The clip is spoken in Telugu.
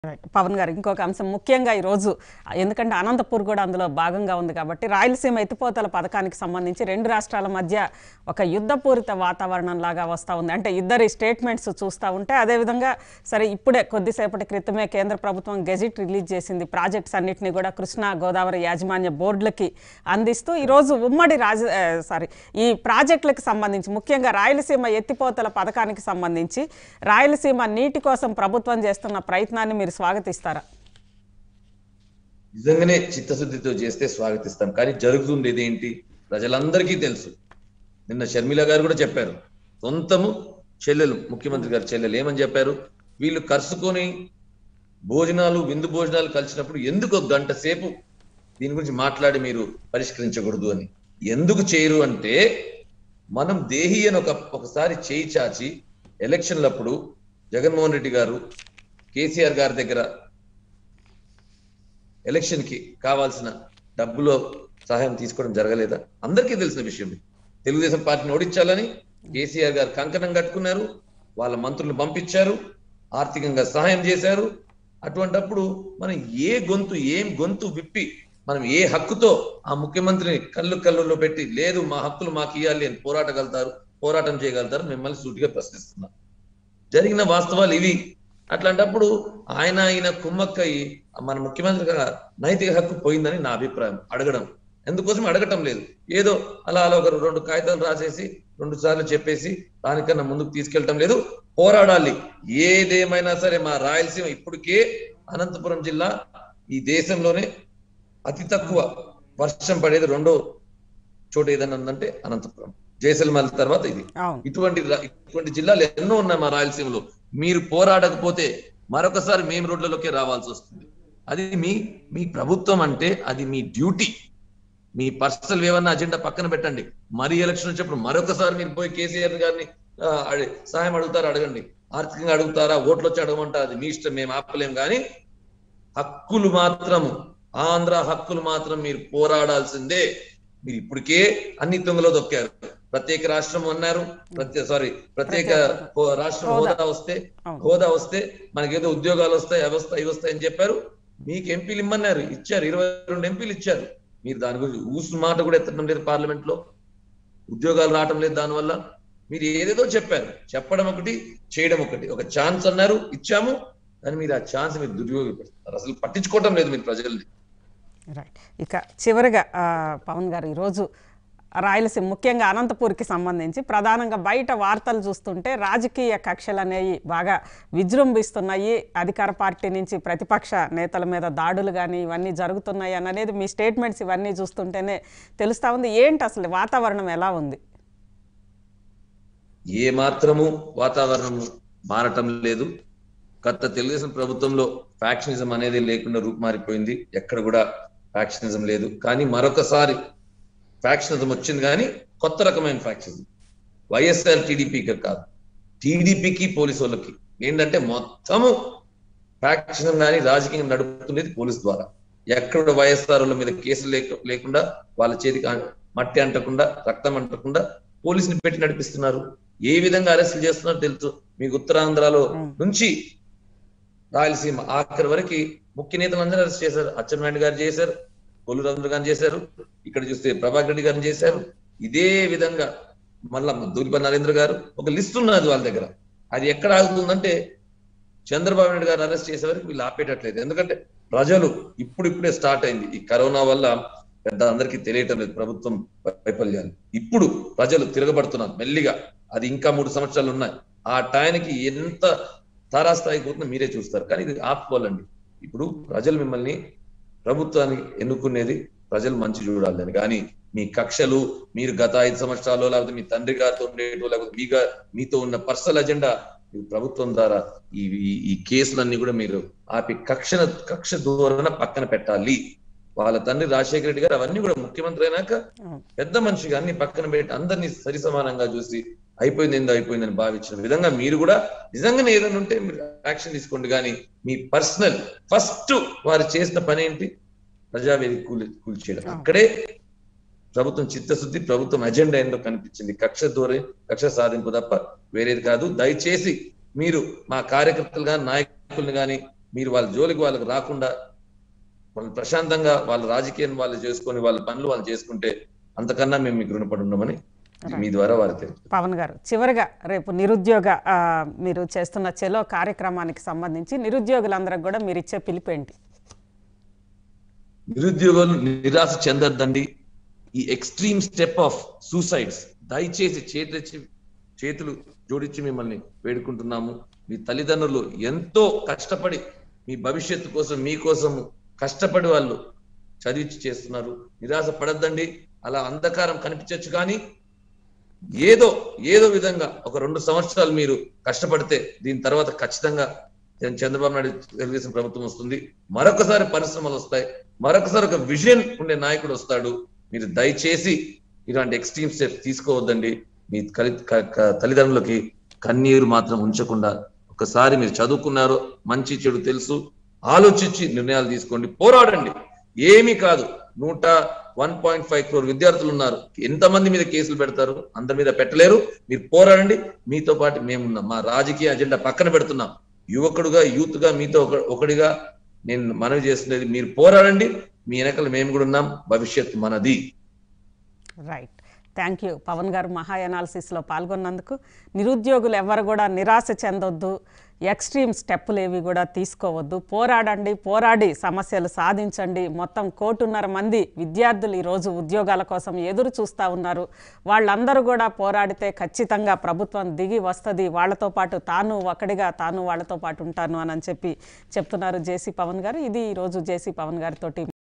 రైట్. పవన్ గారు ఇంకొక అంశం ముఖ్యంగా ఈరోజు ఎందుకంటే అనంతపూర్ కూడా అందులో భాగంగా ఉంది కాబట్టి రాయలసీమ ఎత్తిపోతల పథకానికి సంబంధించి రెండు రాష్ట్రాల మధ్య ఒక యుద్ధపూరిత వాతావరణం లాగా వస్తూ ఉంది అంటే ఇద్దరి స్టేట్మెంట్స్ చూస్తూ ఉంటే అదేవిధంగా సరే ఇప్పుడే కొద్దిసేపటి క్రితమే కేంద్ర ప్రభుత్వం గెజిట్ రిలీజ్ చేసింది ప్రాజెక్ట్స్ అన్నింటినీ కూడా కృష్ణా గోదావరి యాజమాన్య బోర్డులకి అందిస్తూ ఈరోజు ఉమ్మడి రాజ ఆ, సారీ ఈ ప్రాజెక్టులకు సంబంధించి ముఖ్యంగా రాయలసీమ ఎత్తిపోతల పథకానికి సంబంధించి రాయలసీమ నీటి కోసం ప్రభుత్వం చేస్తున్న ప్రయత్నాన్ని మీరు స్వాగతిస్తారా నిజంగానే చిత్తశుద్ధితో చేస్తే స్వాగతిస్తాం కానీ జరుగుతుండేది ఏంటి ప్రజలందరికీ తెలుసు నిన్న షర్మిల గారు కూడా చెప్పారు సొంతము చెల్లెలు ముఖ్యమంత్రి గారు చెల్లెలు ఏమని చెప్పారు వీళ్ళు కరుసుకొని భోజనాలు విందు భోజనాలు కలిసినప్పుడు ఎందుకు ఒక గంట సేపు దీని గురించి మాట్లాడి మీరు పరిష్కరించకూడదు అని ఎందుకు చేయరు అంటే మనం దేహి అని ఒక ఒకసారి చేయి చాచి ఎలక్షన్లప్పుడు జగన్మోహన్ రెడ్డి గారు కేసీఆర్ గారి దగ్గర ఎలక్షన్ కి కావాల్సిన డబ్బులో సహాయం తీసుకోవడం జరగలేదా అందరికీ తెలిసిన విషయం ఇది. తెలుగుదేశం పార్టీని ఓడించాలని కేసీఆర్ గారు కంకణం కట్టుకున్నారు వాళ్ళ మంత్రులను పంపించారు ఆర్థికంగా సహాయం చేశారు అటువంటప్పుడు మనం ఏ గొంతు ఏం గొంతు విప్పి మనం ఏ హక్కుతో ఆ ముఖ్యమంత్రిని కళ్ళు కళ్ళులో పెట్టి లేదు మా హక్కులు మాకు ఇవ్వాలి అని పోరాటగలుగుతారు పోరాటం చేయగలుగుతారు మిమ్మల్ని సూటిగా ప్రశ్నిస్తున్నారు జరిగిన వాస్తవాలు ఇవి అట్లాంటప్పుడు ఆయన ఆయన కుమ్మక్కయి మన ముఖ్యమంత్రిగా నైతిక హక్కు పోయిందని నా అభిప్రాయం అడగడం ఎందుకోసం అడగటం లేదు ఏదో అలా అలా ఒక రెండు కాగితాలు రాసేసి రెండు సార్లు చెప్పేసి దానికన్నా ముందుకు తీసుకెళ్ళటం లేదు పోరాడాలి ఏదేమైనా సరే మా రాయలసీమ ఇప్పటికే అనంతపురం జిల్లా ఈ దేశంలోనే అతి తక్కువ వర్షం పడేది రెండో చోటు ఏదైనా ఉందంటే అనంతపురం జైసల్మల్ తర్వాత ఇది అవును ఇటువంటి రా- ఇటువంటి జిల్లాలు ఎన్నో ఉన్నాయి మా రాయలసీమలో మీరు పోరాడకపోతే మరొకసారి మేము రోడ్లలోకి రావాల్సి వస్తుంది అది మీ మీ ప్రభుత్వం అంటే అది మీ డ్యూటీ మీ పర్సనల్ ఏమన్నా అజెండా పక్కన పెట్టండి మరి ఎలక్షన్ వచ్చినప్పుడు మరొకసారి మీరు పోయి కేసీఆర్ గారిని ఆ, అడి- సహాయం అడుగుతారా అడగండి ఆర్థికంగా అడుగుతారా ఓట్లు వచ్చి అడగమంటారా అది మీ ఇష్టం మేము ఆపలేం కానీ హక్కులు మాత్రం ఆంధ్ర హక్కులు మాత్రం మీరు పోరాడాల్సిందే మీరు ఇప్పటికే అన్ని తొంగలో దొక్కారు ప్రత్యేక రాష్ట్రం అన్నారు ప్రత్యేక సారీ ప్రత్యేక హో- రాష్ట్రం హోదా. హోదా వస్తే అవును. హోదా వస్తే మనకేదో ఉద్యోగాలు వస్తాయి అవి వస్తాయి ఇవి వస్తాయి అని చెప్పారు మీకు ఎంపీలు ఇమ్మన్నారు ఇచ్చారు ఇరవై రెండు ఎంపీలు ఇచ్చారు మీరు దాని గురించి ఊసు మాట కూడా ఎత్తడం లేదు పార్లమెంట్ లో ఉద్యోగాలు రావటం లేదు దానివల్ల మీరు ఏదేదో చెప్పారు చెప్పడం ఒకటి చేయడం ఒకటి ఒక ఛాన్స్ అన్నారు ఇచ్చాము కానీ మీరు ఆ ఛాన్స్ మీరు దుర్యోగపడుతున్నారు అసలు పట్టించుకోవటం లేదు మీరు ప్రజల్ని రైట్ ఇక చివరిగా ఆ, పవన్ గారు ఈరోజు రాయలసీమ ముఖ్యంగా అనంతపూర్కి సంబంధించి ప్రధానంగా బయట వార్తలు చూస్తుంటే రాజకీయ కక్షలు అనేవి బాగా విజృంభిస్తున్నాయి అధికార పార్టీ నుంచి ప్రతిపక్ష నేతల మీద దాడులు కానీ ఇవన్నీ జరుగుతున్నాయి అని అనేది మీ స్టేట్మెంట్స్ ఇవన్నీ చూస్తుంటేనే తెలుస్తా ఉంది ఏంటి అసలు వాతావరణం ఎలా ఉంది ఏ మాత్రము వాతావరణం మారటం లేదు గత తెలుగుదేశం ప్రభుత్వంలో ఫ్యాక్షనిజం అనేది లేకుండా రూపుమారిపోయింది ఎక్కడ కూడా ఫ్యాక్షనిజం లేదు కానీ మరొకసారి ఫ్యాక్షనిజం వచ్చింది కానీ కొత్త రకమైన ఫ్యాక్షనిజం వైఎస్ఆర్ టీడీపీకి కాదు టీడీపీకి పోలీసు వాళ్ళకి ఏంటంటే మొత్తము ఫ్యాక్షన్ కానీ రాజకీయం నడుపుతున్నది పోలీస్ ద్వారా ఎక్కడ వైఎస్ఆర్ వాళ్ళ మీద కేసులు లేక లేకుండా వాళ్ళ చేతికి అం- మట్టి అంటకుండా రక్తం అంటకుండా పోలీసుని పెట్టి నడిపిస్తున్నారు ఏ విధంగా అరెస్టులు చేస్తున్నారో తెలుసు మీకు ఉత్తరాంధ్రలో నుంచి రాయలసీమ ఆఖరి వరకు ముఖ్య నేతలందరూ అరెస్ట్ చేశారు అచ్చెన్నాయుడు గారు చేశారు కొల్లు రవీంద్ర గారిని చేశారు ఇక్కడ చూస్తే ప్రభాకర్ రెడ్డి గారిని చేశారు ఇదే విధంగా మళ్ళా దూలిపల్లి నరేంద్ర గారు ఒక లిస్ట్ ఉన్నది వాళ్ళ దగ్గర అది ఎక్కడ ఆగుతుందంటే చంద్రబాబు నాయుడు గారు అరెస్ట్ చేసే వరకు వీళ్ళు ఆపేటట్లేదు ఎందుకంటే ప్రజలు ఇప్పుడిప్పుడే స్టార్ట్ అయింది ఈ కరోనా వల్ల పెద్ద అందరికీ తెలియటం లేదు ప్రభుత్వం వైఫల్యాలు ఇప్పుడు ప్రజలు తిరగబడుతున్నారు మెల్లిగా అది ఇంకా మూడు సంవత్సరాలు ఉన్నాయి ఆ టైంకి ఎంత తారాస్థాయికి పోతుందో మీరే చూస్తారు కానీ ఇది ఆపుకోవాలండి ఇప్పుడు ప్రజలు మిమ్మల్ని ప్రభుత్వానికి ఎన్నుకునేది ప్రజలు మంచి చూడాలని కానీ మీ కక్షలు మీరు గత ఐదు సంవత్సరాలు లేకపోతే మీ తండ్రి గారితో ఉండేటో లేకపోతే మీ గా- మీతో ఉన్న పర్సనల్ అజెండా ఈ ప్రభుత్వం ద్వారా ఈ ఈ- ఈ కేసులన్నీ కూడా మీరు ఆపి కక్ష కక్ష ధోరణ పక్కన పెట్టాలి వాళ్ళ తండ్రి రాజశేఖర రెడ్డి గారు అవన్నీ కూడా ముఖ్యమంత్రి అయినాక అవును. పెద్ద మనిషిగా అన్ని పక్కన పెట్టి అందరినీ సరి సమానంగా చూసి అయిపోయింది ఏందో అయిపోయిందని భావించిన విధంగా మీరు కూడా నిజంగానే ఏదైనా ఉంటే మీరు యాక్షన్ తీసుకోండి కానీ మీ పర్సనల్ ఫస్ట్ వారు చేసిన పని ఏంటి ప్రజావేదిక కూలి కూల్చేయడం అక్కడే ప్రభుత్వం చిత్తశుద్ధి ప్రభుత్వం అజెండా ఏందో కనిపించింది కక్ష దూరే కక్ష సాధింపు తప్ప వేరేది కాదు దయచేసి మీరు మా కార్యకర్తలు కానీ నాయకుల్ని కానీ మీరు వాళ్ళ జోలికి వాళ్ళకి రాకుండా వాళ్ళు ప్రశాంతంగా వాళ్ళ రాజకీయం వాళ్ళు చేసుకొని వాళ్ళ పనులు వాళ్ళు చేసుకుంటే అంతకన్నా మేము మీకు రుణపడి ఉన్నామని మీ ద్వారా వారికి తెలుపు పవన్ గారు చివరిగా రేపు నిరుద్యోగ ఆ, మీరు చేస్తున్న చెలో కార్యక్రమానికి సంబంధించి నిరుద్యోగులందరికి కూడా మీరు ఇచ్చే పిలిపేంటి నిరుద్యోగులు నిరాశ చెందొద్దండి ఈ ఎక్స్ట్రీమ్ స్టెప్ ఆఫ్ సూసైడ్స్ దయచేసి చేతులెచ్చి చేతులు జోడించి మిమ్మల్ని వేడుకుంటున్నాము మీ తల్లిదండ్రులు ఎంతో కష్టపడి మీ భవిష్యత్తు కోసం మీకోసం కష్టపడి వాళ్ళు చదివించి చేస్తున్నారు నిరాశ పడద్దండి అలా అంధకారం కనిపించవచ్చు కానీ ఏదో ఏదో విధంగా ఒక రెండు సంవత్సరాలు మీరు కష్టపడితే దీని తర్వాత ఖచ్చితంగా చంద్ర- చంద్రబాబు నాయుడు తెలుగుదేశం ప్రభుత్వం వస్తుంది మరొకసారి పరిశ్రమలు వస్తాయి మరొకసారి ఒక విజన్ ఉండే నాయకుడు వస్తాడు మీరు దయచేసి ఇలాంటి ఎక్స్ట్రీమ్ స్టెప్స్ తీసుకోవద్దండి మీ కలి క- క- తల్లిదండ్రులకి కన్నీరు మాత్రం ఉంచకుండా ఒకసారి మీరు చదువుకున్నారు మంచి చెడు తెలుసు ఆలోచించి నిర్ణయాలు తీసుకోండి పోరాడండి ఏమీ కాదు నూట వన్ పాయింట్ ఫైవ్ క్రోర్ విద్యార్థులు ఉన్నారు ఎంతమంది మీద కేసులు పెడతారు అందరి మీద పెట్టలేరు మీరు పోరాడండి మీతో పాటు మేమున్నాం మా రాజకీయ అజెండా పక్కన పెడుతున్నాం యువకుడుగా యూత్ గా మీతో ఒక- ఒకడిగా నేను మనవి చేస్తున్నది మీరు పోరాడండి మీ వెనకలు మేము కూడా ఉన్నాం భవిష్యత్తు మనది రైట్ థ్యాంక్ యూ పవన్ గారు మహా ఎనాలిసిస్లో పాల్గొన్నందుకు నిరుద్యోగులు ఎవరు కూడా నిరాశ చెందొద్దు ఎక్స్ట్రీమ్ స్టెప్పులు ఏవి కూడా తీసుకోవద్దు పోరాడండి పోరాడి సమస్యలు సాధించండి మొత్తం కోటున్నర మంది విద్యార్థులు ఈరోజు ఉద్యోగాల కోసం ఎదురు చూస్తూ ఉన్నారు వాళ్ళందరూ కూడా పోరాడితే ఖచ్చితంగా ప్రభుత్వం దిగి వస్తుంది వాళ్ళతో పాటు తాను ఒకడిగా తాను వాళ్ళతో పాటు ఉంటాను అని చెప్పి చెప్తున్నారు జేసీ పవన్ గారు ఇది ఈరోజు జేసీ పవన్ గారితోటి